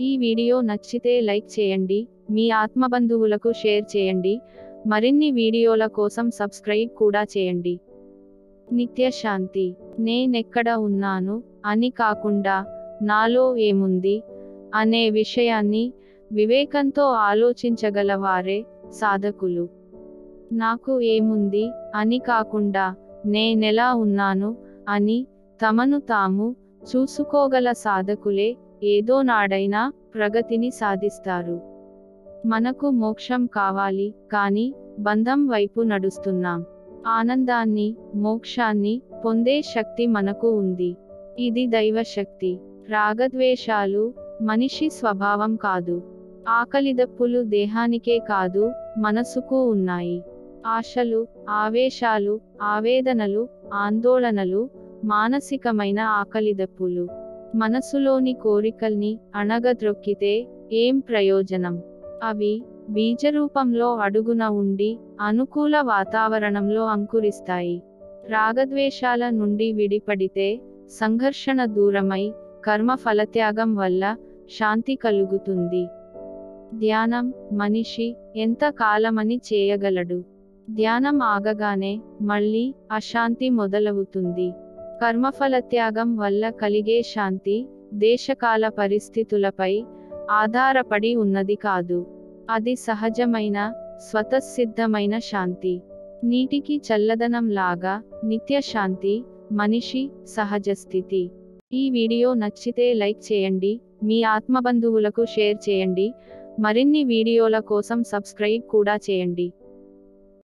ఈ వీడియో నచ్చితే లైక్ చేయండి మీ ఆత్మబంధువులకు షేర్ చేయండి మరిన్ని వీడియోల కోసం సబ్స్క్రైబ్ కూడా చేయండి నిత్య శాంతి నేనెక్కడ ఉన్నాను అని కాకుండా నాలో ఏముంది అనే విషయాన్ని వివేకంతో ఆలోచించగలవారే సాధకులు నాకు ఏముంది అని కాకుండా నేనెలా ఉన్నాను అని తమను తాము చూసుకోగల సాధకులే ఏదో నాడైనా ప్రగతిని సాధిస్తారు మనకు మోక్షం కావాలి కానీ బంధం వైపు నడుస్తున్నాం ఆనందాన్ని మోక్షాన్ని పొందే శక్తి మనకు ఉంది ఇది దైవశక్తి రాగద్వేషాలు మనిషి స్వభావం కాదు ఆకలిదప్పులు దేహానికే కాదు మనసుకు ఉన్నాయి ఆశలు ఆవేశాలు ఆవేదనలు ఆందోళనలు మానసికమైన ఆకలిదప్పులు మనసులోని కోరికల్ని అణగద్రొక్కితే ఏం ప్రయోజనం అవి బీజరూపంలో అడుగున ఉండి అనుకూల వాతావరణంలో అంకురిస్తాయి రాగద్వేషాల నుండి విడిపడితే సంఘర్షణ దూరమై కర్మ ఫలత్యాగం వల్ల శాంతి కలుగుతుంది ధ్యానం మనిషి ఎంత కాలమని చేయగలడు ధ్యానం ఆగగానే మళ్ళీ అశాంతి మొదలవుతుంది కర్మఫలత్యాగం వల్ల కలిగే శాంతి దేశకాల పరిస్థితులపై ఆధారపడి ఉన్నది కాదు అది సహజమైన స్వతసిద్ధమైన శాంతి నీటికి చల్లదనం లాగా నిత్య శాంతి మనిషి సహజ స్థితి ఈ వీడియో నచ్చితే లైక్ చేయండి మీ ఆత్మబంధువులకు షేర్ చేయండి మరిన్ని వీడియోల కోసం సబ్స్క్రైబ్ కూడా చేయండి